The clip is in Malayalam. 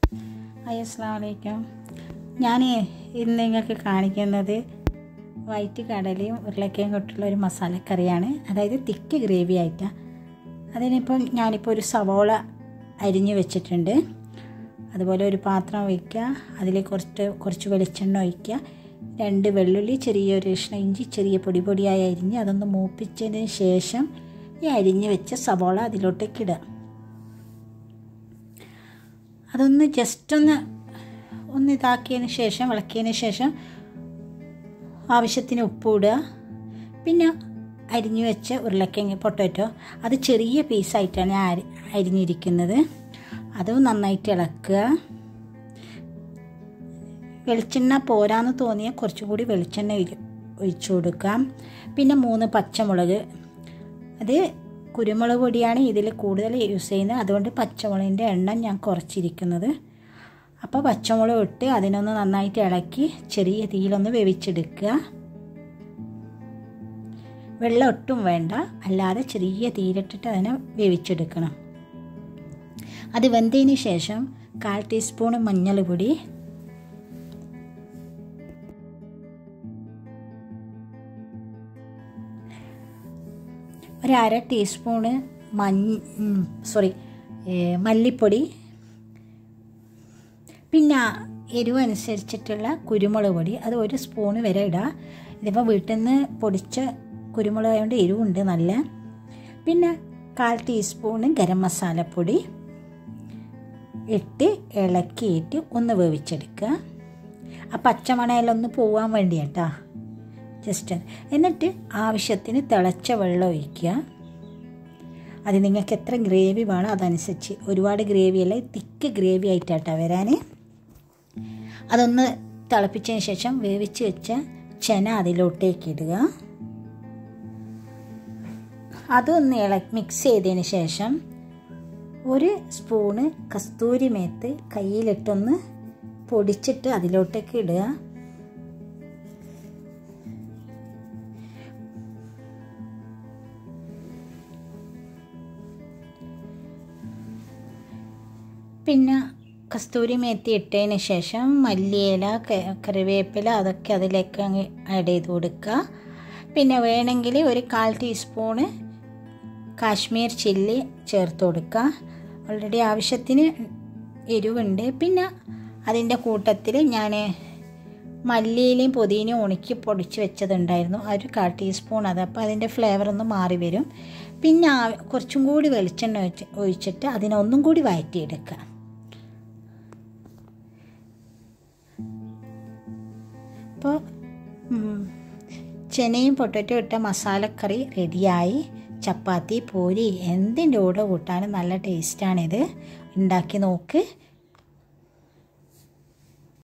ഹായ് അസ്സാം വലൈക്കും ഞാൻ ഇന്ന് നിങ്ങൾക്ക് കാണിക്കുന്നത് വൈറ്റ് കടലയും ഉരുളക്കയും കൊണ്ടുള്ള ഒരു മസാലക്കറിയാണ് അതായത് തിക്ക് ഗ്രേവി ആയിട്ടാണ് അതിനിപ്പം ഞാനിപ്പോൾ ഒരു സവോള അരിഞ്ഞു വെച്ചിട്ടുണ്ട് അതുപോലെ ഒരു പാത്രം വയ്ക്കുക അതിൽ കുറച്ച് കുറച്ച് വെളിച്ചെണ്ണ ഒഴിക്കുക രണ്ട് വെള്ളുള്ളി ചെറിയൊരു കഷ്ണം ഇഞ്ചി ചെറിയ പൊടി പൊടിയായി അരിഞ്ഞ് അതൊന്ന് മൂപ്പിച്ചതിന് ശേഷം ഈ അരിഞ്ഞ് വെച്ച സവോള അതിലോട്ടേക്ക് ഇടുക അതൊന്ന് ജസ്റ്റ് ഒന്ന് ഒന്ന് ഇതാക്കിയതിന് ശേഷം ഇളക്കിയതിന് ശേഷം ആവശ്യത്തിന് ഉപ്പ് ഇടുക പിന്നെ അരിഞ്ഞു വെച്ച ഉരുളക്കിഴങ്ങ് പൊട്ടറ്റോ അത് ചെറിയ പീസായിട്ടാണ് ഞാൻ അരി അരിഞ്ഞിരിക്കുന്നത് അതും നന്നായിട്ട് ഇളക്കുക വെളിച്ചെണ്ണ പോരാന്ന് തോന്നിയാൽ കുറച്ചും കൂടി വെളിച്ചെണ്ണ ഒഴിച്ചു കൊടുക്കാം പിന്നെ മൂന്ന് പച്ചമുളക് അത് കുരുമുളക് പൊടിയാണ് ഇതിൽ കൂടുതൽ യൂസ് ചെയ്യുന്നത് അതുകൊണ്ട് പച്ചമുളകിൻ്റെ എണ്ണം ഞാൻ കുറച്ചിരിക്കുന്നത് അപ്പോൾ പച്ചമുളക് ഇട്ട് അതിനൊന്ന് നന്നായിട്ട് ഇളക്കി ചെറിയ തീയിലൊന്ന് വേവിച്ചെടുക്കുക വെള്ളം ഒട്ടും വേണ്ട അല്ലാതെ ചെറിയ തീയിലിട്ടിട്ട് അതിനെ വേവിച്ചെടുക്കണം അത് വെന്തതിന് ശേഷം കാൽ ടീസ്പൂൺ മഞ്ഞൾപ്പൊടി ഒരു അര ടീസ്പൂണ് മഞ്ഞ സോറി മല്ലിപ്പൊടി പിന്നെ എരിവ് അനുസരിച്ചിട്ടുള്ള കുരുമുളക് പൊടി അത് ഒരു സ്പൂണ് വരെ ഇടുക ഇതിപ്പോൾ വീട്ടിൽ നിന്ന് പൊടിച്ച കുരുമുളക് കൊണ്ട് എരിവുണ്ട് നല്ല പിന്നെ കാൽ ടീസ്പൂണ് ഗരം മസാലപ്പൊടി ഇട്ട് ഇളക്കിയിട്ട് ഒന്ന് വേവിച്ചെടുക്കുക ആ പച്ചമണയിലൊന്ന് പോവാൻ വേണ്ടിയാട്ടാ ജസ്റ്റ് എന്നിട്ട് ആവശ്യത്തിന് തിളച്ച വെള്ളം ഒഴിക്കുക അത് നിങ്ങൾക്ക് എത്ര ഗ്രേവി വേണോ അതനുസരിച്ച് ഒരുപാട് ഗ്രേവി അല്ല തിക്ക് ഗ്രേവി ആയിട്ടാട്ടാ വരാൻ അതൊന്ന് തിളപ്പിച്ചതിന് ശേഷം വേവിച്ച് വെച്ച ചെന അതിലോട്ടേക്ക് ഇടുക അതൊന്ന് ഇള മിക്സ് ചെയ്തതിന് ശേഷം ഒരു സ്പൂണ് കസ്തൂരി മേത്ത് കയ്യിലിട്ടൊന്ന് പൊടിച്ചിട്ട് അതിലോട്ടേക്ക് ഇടുക പിന്നെ കസ്തൂരി മേത്തി ഇട്ടതിന് ശേഷം മല്ലിയില കറിവേപ്പില അതൊക്കെ അതിലേക്ക് അങ്ങ് ആഡ് ചെയ്ത് കൊടുക്കുക പിന്നെ വേണമെങ്കിൽ ഒരു കാൽ ടീസ്പൂണ് കാശ്മീർ ചില്ലി ചേർത്ത് കൊടുക്കുക ഓൾറെഡി ആവശ്യത്തിന് എരിവുണ്ട് പിന്നെ അതിൻ്റെ കൂട്ടത്തിൽ ഞാൻ മല്ലിയിലയും പുതിനയും ഉണക്കി പൊടിച്ച് വെച്ചതുണ്ടായിരുന്നു ഒരു കാൽ ടീസ്പൂൺ അത് അപ്പോൾ അതിൻ്റെ ഫ്ലേവർ ഒന്ന് മാറി വരും പിന്നെ കുറച്ചും കൂടി വെളിച്ചെണ്ണ ഒഴിച്ച് ഒഴിച്ചിട്ട് അതിനൊന്നും കൂടി വഴറ്റിയെടുക്കുക അപ്പോൾ ചെനയും പൊട്ടറ്റോ ഇട്ട മസാലക്കറി റെഡിയായി ചപ്പാത്തി പൂരി എന്തിൻ്റെ കൂടെ കൂട്ടാനും നല്ല ടേസ്റ്റാണിത് ഉണ്ടാക്കി നോക്ക്